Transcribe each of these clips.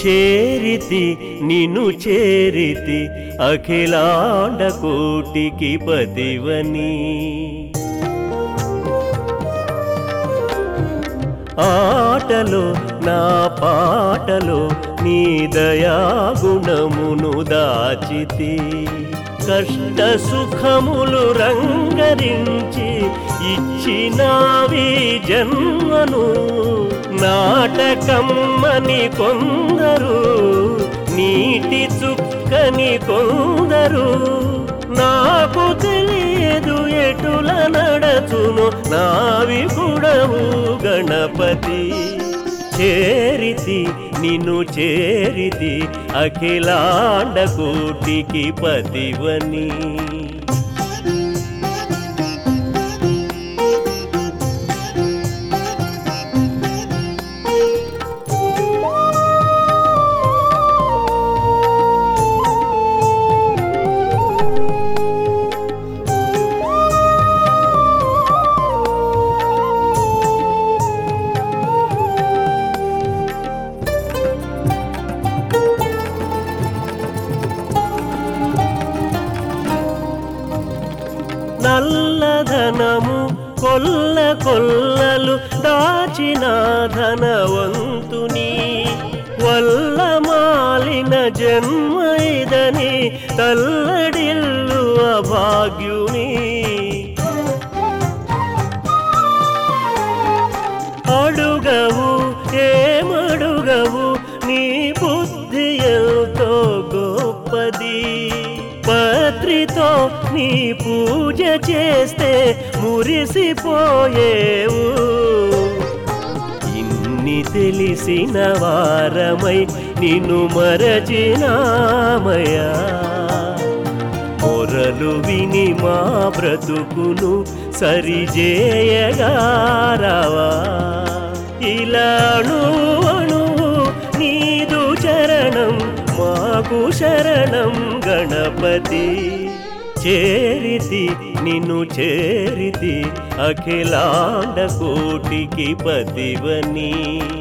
చేరితి నిన్ను చేరితి అఖిలాండ కోటికి పతివని ఆటలో నా పాటలో నీ దయాగుణమును దాచితి కష్ట సుఖములు రంగరించి ఇచ్చినావి జన్మను నాటకమ్మని కొందరు నీటి చుక్కని కొందరు నాకు తెలియదు ఎటుల నడచును నావి కూడవు గణపతి చేరితి నిన్ను చేరితి అఖిలాండ కోటికి పతివని నల్లధనము కొల్ల కొల్లలు దాచిన ధనవంతుని వల్ల మాలిన జన్మ ఇదని తల్లడిల్లు అభాగ్యుని అడుగవు ఏమడుగవు నీ బుద్ధి ఎంతో గొప్పది పత్రితో నీ పూజ చేస్తే మురిసిపోయేవు ఇన్ని తెలిసిన వారమై నిన్ను మరచినామయా మొరలు విని మా బ్రతుకును సరిజేయగారావా ఇలా అణువణు నీదు చరణం మాకు శరణం గణపతి చేరితి నిన్ను చేరితి అఖిలాండ కోటికి పతివని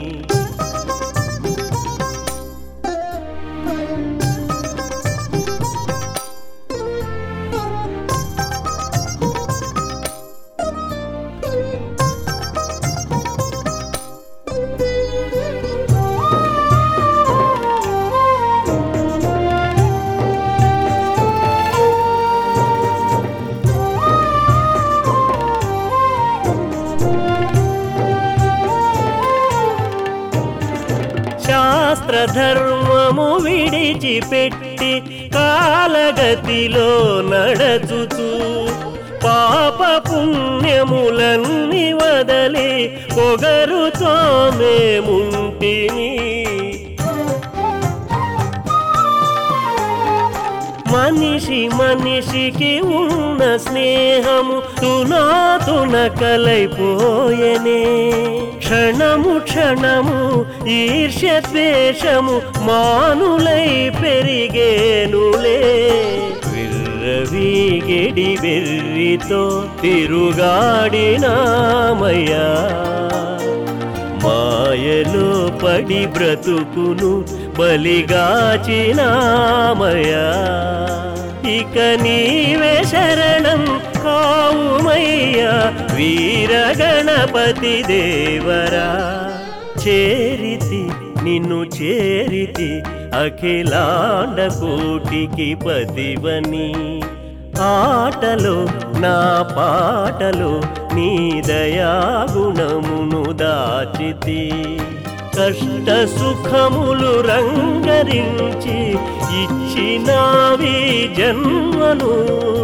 శాస్త్రధర్మము విడిచిపెట్టి కాలగతిలో నడచుచు పాప పుణ్యములన్నీ వదలి పొగరుతో మేముంటిని మనిషి మనిషికి ఉన్న స్నేహము తునాతున కలైపోయనే క్షణము క్షణము ఈర్ష్య ద్వేషము మానులై పెరిగేనులే విర్రవీగెడి వెర్రితో తిరుగాడినామయ్యా మాయలో పడి బ్రతుకును బలిగాచినామయా ఇక నీవే శరణం కావుమయ్యా వీరగణపతి దేవరా చేరితి నిన్ను చేరితి అఖిలాండ కోటికి పతివని ఆటలో నా పాటలో నీ దయాగుణమును దాచితి కష్ట సుఖములు రంగరించి ఇచ్చినావి జన్మను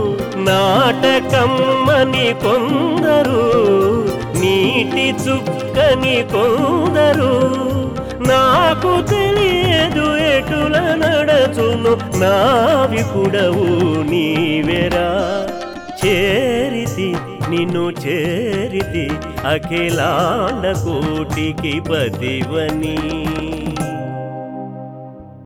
నాటకమ్మని కొందరు నీటి చుక్కని కొందరు నాకు తెలియదు ఎటుల నడచును నావి కూడవు నీవెరా చేరితి నిన్ను చేరితి అఖిలాండ కోటికి పతివని